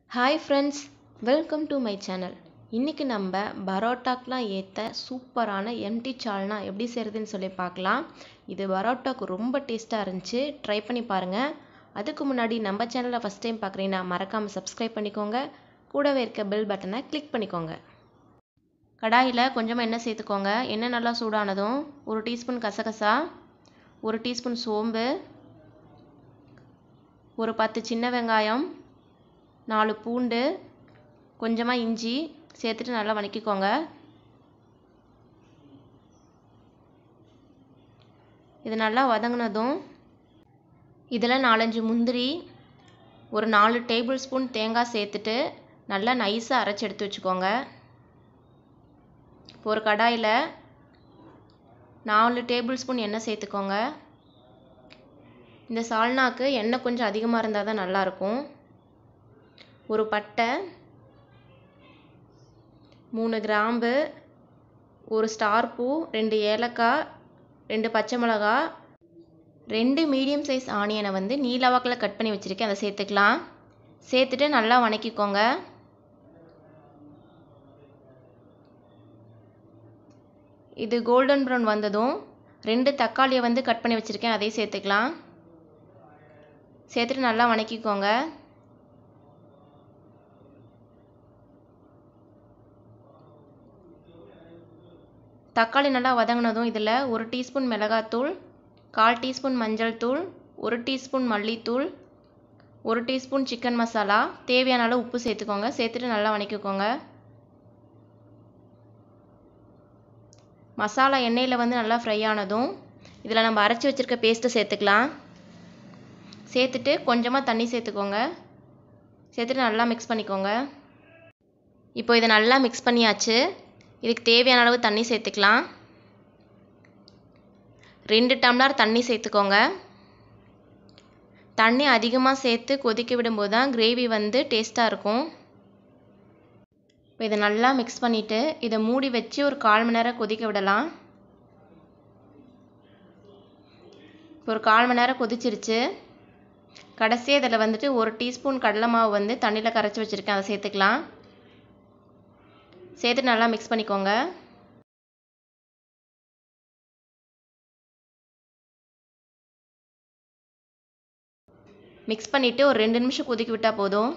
hi friends welcome to my channel இன்றைக்கி நம்ம பரோட்டாக்கெலாம் ஏற்ற சூப்பரான எம்டி சால்னா எப்படி செய்கிறதுன்னு சொல்லி பார்க்கலாம் இது பரோட்டாக்கு ரொம்ப டேஸ்ட்டாக இருந்துச்சு ட்ரை பண்ணி பாருங்கள் அதுக்கு முன்னாடி நம்ம சேனலை ஃபஸ்ட் டைம் பார்க்குறீங்கன்னா மறக்காமல் சப்ஸ்கிரைப் பண்ணிக்கோங்க கூடவே இருக்க பெல் பட்டனை கிளிக் பண்ணிக்கோங்க கடாயில் கொஞ்சமாக எண்ணெய் சேர்த்துக்கோங்க எண்ணெய் நல்லா சூடானதும் ஒரு டீஸ்பூன் கசகசா ஒரு டீஸ்பூன் சோம்பு ஒரு பத்து சின்ன வெங்காயம் நாலு பூண்டு கொஞ்சமாக இஞ்சி சேர்த்துட்டு நல்லா வதக்கிக்கோங்க இது நல்லா வதங்கினதும் இதில் நாலஞ்சு முந்திரி ஒரு நாலு டேபிள் ஸ்பூன் தேங்காய் சேர்த்துட்டு நல்லா நைஸாக அரைச்சி எடுத்து வச்சுக்கோங்க இப்போ ஒரு கடாயில் நாலு டேபிள் ஸ்பூன் எண்ணெய் சேர்த்துக்கோங்க இந்த சால்னாக்கு எண்ணெய் கொஞ்சம் அதிகமாக இருந்தால் தான் நல்லாயிருக்கும் ஒரு பட்டை மூணு கிராம்பு ஒரு ஸ்டார் பூ ரெண்டு ஏலக்காய் ரெண்டு பச்சை மிளகா ரெண்டு மீடியம் சைஸ் ஆனியனை வந்து நீலவாக்கில் கட் பண்ணி வச்சுருக்கேன் அதை சேர்த்துக்கலாம் சேர்த்துட்டு நல்லா வணக்கிக்கோங்க இது கோல்டன் ப்ரௌன் வந்ததும் ரெண்டு தக்காளியை வந்து கட் பண்ணி வச்சுருக்கேன் அதையும் சேர்த்துக்கலாம் சேர்த்துட்டு நல்லா வணக்கிக்கோங்க தக்காளி நல்லா வதங்கினதும் இதில் ஒரு டீஸ்பூன் மிளகாத்தூள் கால் டீஸ்பூன் மஞ்சள் தூள் ஒரு டீஸ்பூன் மல்லித்தூள் ஒரு டீஸ்பூன் சிக்கன் மசாலா தேவையான அளவு உப்பு சேர்த்துக்கோங்க சேர்த்துட்டு நல்லா வணக்கிக்கோங்க மசாலா எண்ணெயில் வந்து நல்லா ஃப்ரை ஆனதும் இதில் நம்ம அரைச்சி வச்சுருக்க பேஸ்ட்டை சேர்த்துக்கலாம் சேர்த்துட்டு கொஞ்சமாக தண்ணி சேர்த்துக்கோங்க சேர்த்துட்டு நல்லா மிக்ஸ் பண்ணிக்கோங்க இப்போ இதை நல்லா மிக்ஸ் பண்ணியாச்சு இதுக்கு தேவையான அளவு தண்ணி சேர்த்துக்கலாம் ரெண்டு டம்ளர் தண்ணி சேர்த்துக்கோங்க தண்ணி அதிகமாக சேர்த்து கொதிக்க விடும்போது தான் கிரேவி வந்து டேஸ்ட்டாக இருக்கும் இப்போ இதை நல்லா மிக்ஸ் பண்ணிவிட்டு இதை மூடி வச்சு ஒரு கால் மணி நேரம் கொதிக்க விடலாம் இப்போ ஒரு கால் மணி நேரம் கொதிச்சிருச்சு கடைசியாக இதில் வந்துட்டு ஒரு டீஸ்பூன் கடலை மாவு வந்து தண்ணியில் கரைச்சி வச்சுருக்கேன் அதை சேர்த்துக்கலாம் சேர்த்து நல்லா மிக்ஸ் பண்ணிக்கோங்க மிக்ஸ் பண்ணிவிட்டு ஒரு ரெண்டு நிமிஷம் கொதிக்க விட்டால் போதும்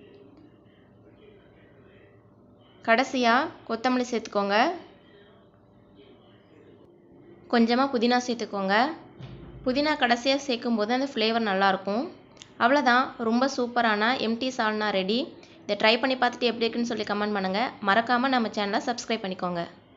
கடைசியாக கொத்தமல்லி சேர்த்துக்கோங்க கொஞ்சமாக புதினா சேர்த்துக்கோங்க புதினா கடைசியாக சேர்க்கும் போது அந்த ஃப்ளேவர் நல்லாயிருக்கும் அவ்வளோதான் ரொம்ப சூப்பரான எம்டி சால்னா ரெடி இதை ட்ரை பண்ணி பார்த்துட்டு எப்படி இருக்குன்னு சொல்லி கமெண்ட் பண்ணுங்கள் மறக்காமல் நம்ம சேனலை சப்ஸ்கிரைப் பண்ணிக்கோங்க